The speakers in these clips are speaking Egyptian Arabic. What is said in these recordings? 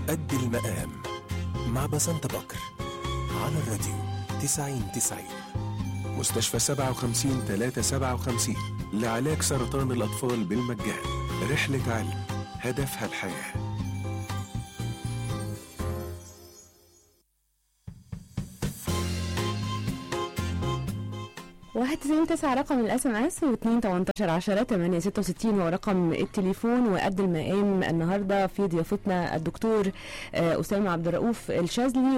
قد المقام مع بسنت بكر على الراديو 90 90 مستشفى 57 357 لعلاج سرطان الأطفال بالمجان رحلة علم هدفها الحياه واحد تسعين تسعة رقم الاس ام اس واتنين تمنتاشر عشرة تمانية ستة وستين هو رقم التليفون وقد المقام النهارده في ضيافتنا الدكتور آه، اسامه عبد الرؤوف الشاذلي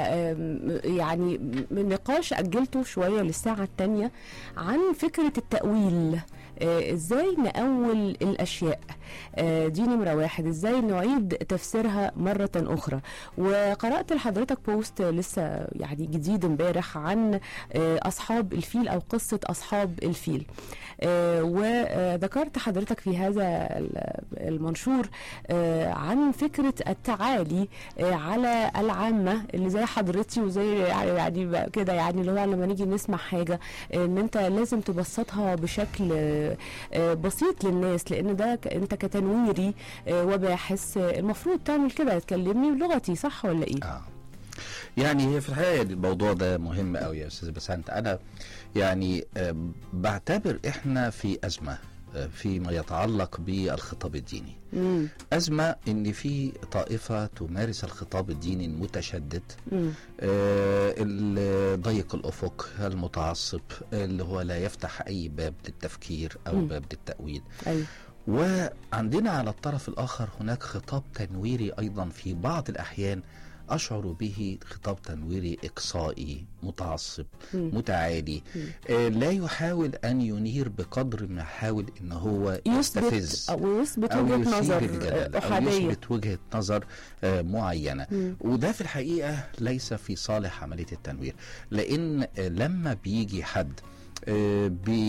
ويعني من نقاش اجلته شويه للساعه الثانيه عن فكره التاويل آه، ازاي نأول الاشياء آه، دي نمره واحد ازاي نعيد تفسيرها مره اخرى وقرات لحضرتك بوست لسه يعني جديد امبارح عن آه، اصحاب الفيل او قصه اصحاب الفيل آه، وذكرت حضرتك في هذا ال- المنشور آه، عن فكره التعالي آه، على العامه اللي زي حضرتي وزي يعني بقى كده يعني اللي هو لما نيجي نسمع حاجه آه، ان انت لازم تبسطها بشكل آه، آه، بسيط للناس لان ده ك- انت كتنويري آه، وباحث آه، المفروض تعمل كده تكلمني بلغتي صح ولا ايه؟ اه يعني هي في الحقيقه الموضوع ده مهم قوي يا استاذ بسنت انا يعني آه، بعتبر احنا في ازمه آه، فيما يتعلق بالخطاب الديني مم. أزمة إن في طائفة تمارس الخطاب الديني المتشدد مم. آه، اللي ضيق الأفق المتعصب اللي هو لا يفتح أي باب للتفكير أو مم. باب للتأويل ايوه وعندنا على الطرف الآخر هناك خطاب تنويري أيضا في بعض الأحيان أشعر به خطاب تنويري إقصائي متعصب مم. متعالي مم. آه، لا يحاول أن ينير بقدر ما يحاول أن هو يثبت يستفز او يثبت أو وجهه يثير نظر الجدل آه، أو احاديه يثبت وجهة نظر آه، معينة مم. وده في الحقيقة ليس في صالح عملية التنوير لأن آه، لما بيجي حد آه،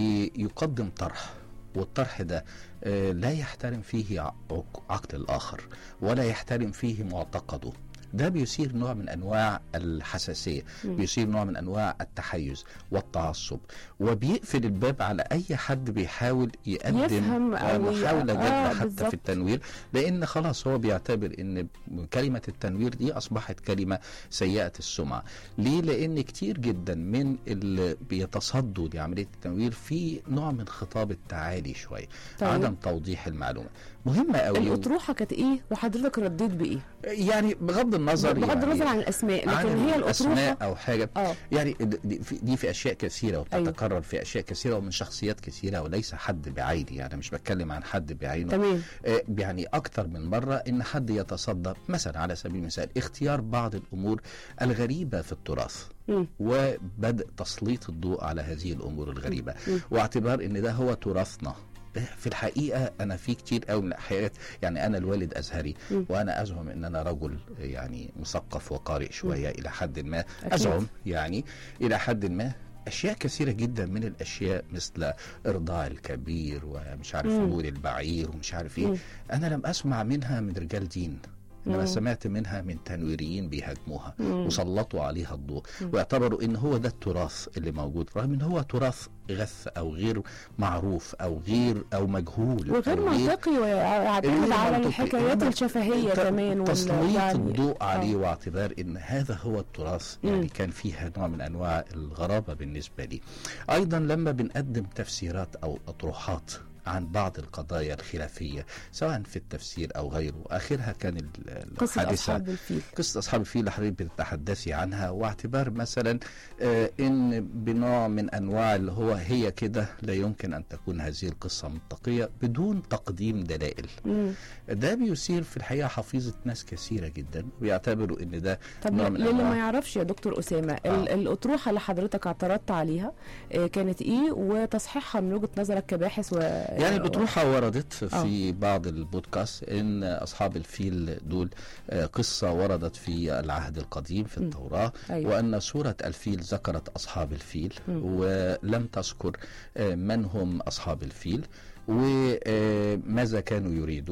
بيقدم طرح والطرح ده آه، لا يحترم فيه عق- عقل الآخر ولا يحترم فيه معتقده ده بيثير نوع من انواع الحساسيه مم. بيثير نوع من انواع التحيز والتعصب وبيقفل الباب على اي حد بيحاول يقدم يفهم آه، أو ي- محاوله آه، جاده حتى بالظبط. في التنوير لان خلاص هو بيعتبر ان كلمه التنوير دي اصبحت كلمه سيئه السمعه ليه لان كتير جدا من اللي بيتصدوا لعمليه التنوير في نوع من خطاب التعالي شويه طيب. عدم توضيح المعلومه مهمه قوي الاطروحه كانت ايه وحضرتك رديت بايه؟ يعني بغض النظر بغض يعني النظر عن الاسماء عن لكن هي الاسماء الاطروحه او حاجه اه يعني د- دي في, دي في اشياء كثيره وبتتكرر في اشياء كثيره ومن شخصيات كثيره وليس حد بعينه يعني مش بتكلم عن حد بعينه تمام آه، يعني اكتر من مره ان حد يتصدى مثلا على سبيل المثال اختيار بعض الامور الغريبه في التراث مم. وبدء تسليط الضوء على هذه الامور الغريبه مم. واعتبار ان ده هو تراثنا في الحقيقه انا في كتير قوي من الحاجات يعني انا الوالد ازهري مم. وانا ازعم ان انا رجل يعني مثقف وقارئ شويه الى حد ما أكيد. ازعم يعني الى حد ما اشياء كثيره جدا من الاشياء مثل ارضاع الكبير ومش عارف مم. حمول البعير ومش عارف ايه مم. انا لم اسمع منها من رجال دين انما مم. سمعت منها من تنويريين بيهاجموها مم. وسلطوا عليها الضوء مم. واعتبروا ان هو ده التراث اللي موجود رغم ان هو تراث غث او غير معروف او غير او مجهول وغير أو غير منطقي ويعتمد غير على منطقي. الحكايات إنما الشفهيه ت- كمان وال- تسليط يعني- الضوء عليه آه. واعتبار ان هذا هو التراث مم. يعني كان فيها نوع من انواع الغرابه بالنسبه لي ايضا لما بنقدم تفسيرات او اطروحات عن بعض القضايا الخلافيه سواء في التفسير او غيره اخرها كان ال- قصه الحادثه اصحاب الفيل قصة أصحاب الفيل اللي حضرتك بتتحدثي عنها واعتبار مثلا آه إن بنوع من أنواع اللي هو هي كده لا يمكن أن تكون هذه القصة منطقية بدون تقديم دلائل مم. ده بيثير في الحقيقة حفيظة ناس كثيرة جدا وبيعتبروا إن ده طب نوع من للي ما أنواع- يعرفش يا دكتور اسامه ال- آه. الاطروحه اللي حضرتك اعترضت عليها آه، كانت ايه وتصحيحها من وجهه نظرك كباحث و يعني الأطروحة وردت آه. في بعض البودكاست إن أصحاب الفيل دول آه، قصة وردت في العهد القديم في م. التوراة أيوة. وأن سورة الفيل ذكرت أصحاب الفيل م. ولم تذكر آه، من هم أصحاب الفيل وماذا كانوا يريدون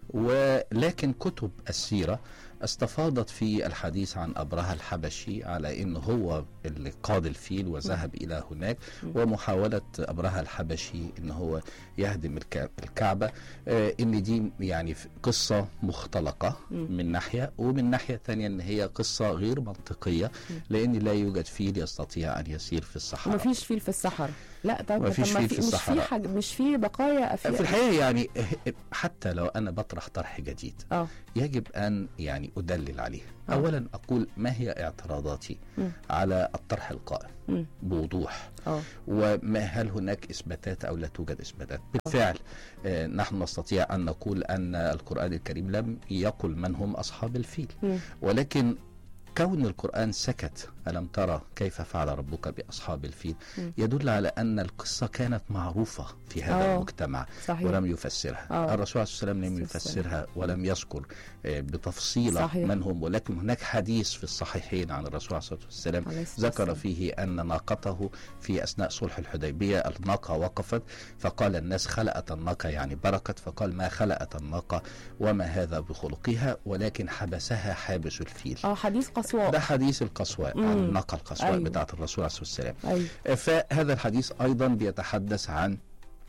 ولكن كتب السيرة استفاضت في الحديث عن أبرهة الحبشي على أنه هو اللي قاد الفيل وذهب إلى هناك ومحاولة أبرهة الحبشي أنه هو يهدم الك- الكعبة آه، أن دي يعني ف- قصة مختلقة من ناحية ومن ناحية ثانية أن هي قصة غير منطقية لأن لا يوجد فيل يستطيع أن يسير في الصحراء مفيش فيل في الصحراء لا طب مفيش طب ما فيل في مش في الصحراء. حاجة مش في بقايا في في الحقيقة يعني حتى لو أنا بطرح طرح جديد اه يجب أن يعني أدلل عليه آه. أولا أقول ما هي اعتراضاتي مم. على الطرح القائم مم. بوضوح اه وما هل هناك إثباتات أو لا توجد إثباتات بالفعل آه نحن نستطيع أن نقول أن القرآن الكريم لم يقل من هم أصحاب الفيل مم. ولكن كون القرآن سكت ألم ترى كيف فعل ربك بأصحاب الفيل مم. يدل على أن القصة كانت معروفة في هذا آه. المجتمع صحيح ولم يفسرها آه. الرسول عليه الصلاة والسلام لم الصلاة والسلام. يفسرها ولم يذكر آه، بتفصيل صحيح. من هم ولكن هناك حديث في الصحيحين عن الرسول عليه الصلاة والسلام عليه الصلاة ذكر والسلام. فيه أن ناقته في أثناء صلح الحديبية الناقة وقفت فقال الناس خلقت الناقة يعني بركت فقال ما خلقت الناقة وما هذا بخلقها ولكن حبسها حابس الفيل اه حديث قصواء ده حديث القصواء مم. عن الناقة القصواء أيوة. بتاعة الرسول عليه الصلاة والسلام ايوه فهذا الحديث ايضا بيتحدث عن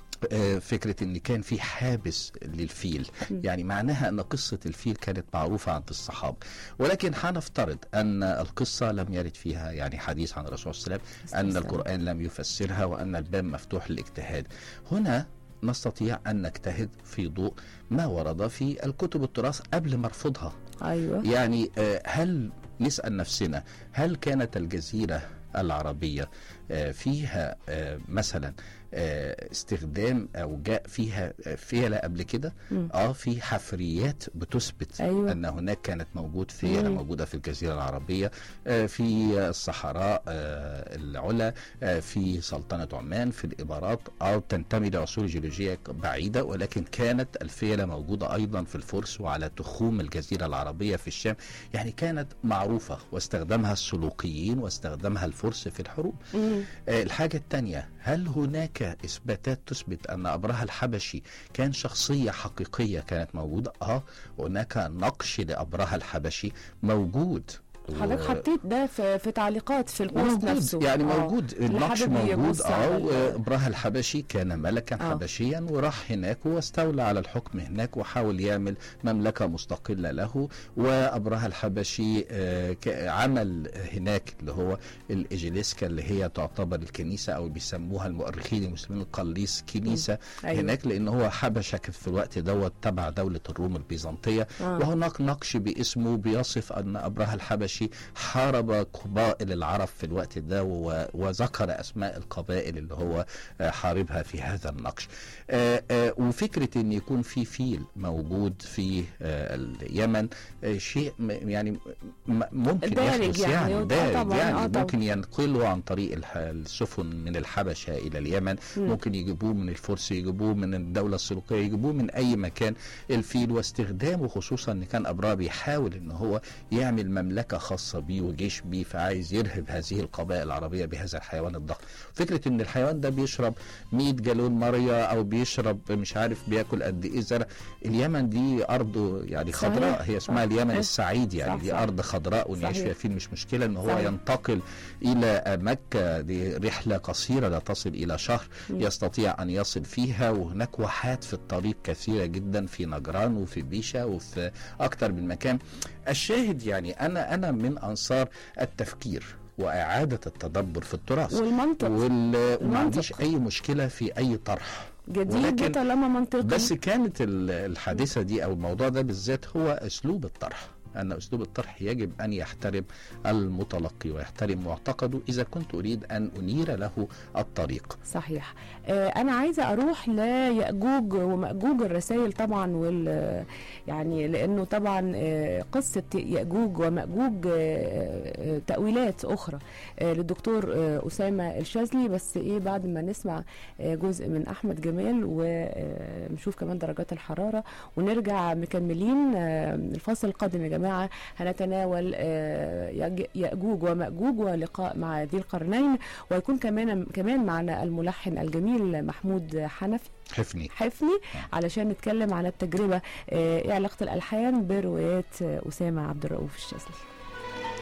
آه، فكرة ان كان في حابس للفيل م. يعني معناها ان قصة الفيل كانت معروفة عند الصحابة ولكن هنفترض ان القصة لم يرد فيها يعني حديث عن الرسول صلى الله عليه وسلم ان والسلام. القرآن لم يفسرها وان الباب مفتوح للاجتهاد هنا نستطيع ان نجتهد في ضوء ما ورد في الكتب التراث قبل ما نرفضها ايوه يعني آه، هل نسأل نفسنا هل كانت الجزيرة العربية آه، فيها آه، مثلا آه، استخدام او جاء فيها آه، فيلة قبل كده مم. اه في حفريات بتثبت أيوة. ان هناك كانت موجود فيلة مم. موجوده في الجزيره العربيه آه، في الصحراء آه، العلا آه، في سلطنه عمان في الامارات او تنتمي لعصور جيولوجيه بعيده ولكن كانت الفيله موجوده ايضا في الفرس وعلى تخوم الجزيره العربيه في الشام يعني كانت معروفه واستخدمها السلوقيين واستخدمها الفرس في الحروب مم. آه، الحاجة الثانية هل هناك إثباتات تثبت أن أبرهة الحبشي كان شخصية حقيقية كانت موجودة؟ آه هناك نقش لأبرهة الحبشي موجود حضرتك و- حطيت ده في, في تعليقات في البوست موجود نفسه يعني آه. موجود اللي النقش حابب موجود يبص على اه ال- ابراهيم الحبشي كان ملكا آه. حبشيا وراح هناك واستولى على الحكم هناك وحاول يعمل مملكه مستقله له وابراهيم الحبشي آه، ك- عمل هناك اللي هو الاجليسكا اللي هي تعتبر الكنيسه او بيسموها المؤرخين المسلمين القليس كنيسه أيوة. هناك لان هو حبشه كانت في الوقت دوت تبع دوله الروم البيزنطيه آه. وهناك نقش باسمه بيصف ان ابرهة الحبشي حارب قبائل العرب في الوقت ده و- وذكر اسماء القبائل اللي هو آه، حاربها في هذا النقش آه، آه، وفكره ان يكون في فيل موجود في آه، اليمن آه، شيء م- يعني م- ممكن دارج يحدث يعني، يعني آه دارج طبعاً، آه يعني طبعاً. ممكن ينقلوا عن طريق الح- السفن من الحبشه الى اليمن مم. ممكن يجيبوه من الفرس يجيبوه من الدوله السلوكيه يجيبوه من اي مكان الفيل واستخدامه خصوصا ان كان ابراه بيحاول ان هو يعمل مملكه خاصه بيه وجيش بيه فعايز يرهب هذه القبائل العربيه بهذا الحيوان الضخم فكره ان الحيوان ده بيشرب 100 جالون ميه او بيشرب مش عارف بياكل قد ايه زرع اليمن دي ارض يعني صحيح. خضراء هي اسمها صح. اليمن صح. السعيد يعني صح، دي صح. ارض خضراء ونعيش صحيح. فيها فيل مش مشكله ان هو صحيح. ينتقل الى مكه دي رحله قصيره لا تصل الى شهر مم. يستطيع ان يصل فيها وهناك واحات في الطريق كثيره جدا في نجران وفي بيشا وفي اكثر من مكان الشاهد يعني انا انا من انصار التفكير واعاده التدبر في التراث والمنطق وال... وما المنطق. عنديش اي مشكله في اي طرح جديد ولكن- طالما منطقي بس كانت ال- الحادثه دي او الموضوع ده بالذات هو اسلوب الطرح ان اسلوب الطرح يجب ان يحترم المتلقي ويحترم معتقده اذا كنت اريد ان انير له الطريق صحيح آه انا عايزه اروح لياجوج وماجوج الرسائل طبعا وال يعني لانه طبعا آه قصه ياجوج وماجوج آه آه تاويلات اخرى آه للدكتور آه اسامه الشاذلي بس ايه بعد ما نسمع آه جزء من احمد جمال ونشوف كمان درجات الحراره ونرجع مكملين آه الفاصل القادم يا جماعه جماعة هنتناول آه، يج- يأجوج ومأجوج ولقاء مع ذي القرنين ويكون كمان كمان معنا الملحن الجميل محمود حنفي حفني حفني علشان نتكلم على التجربة آه، ايه علاقة الألحان بروايات آه، أسامة عبد الرؤوف الشاذلي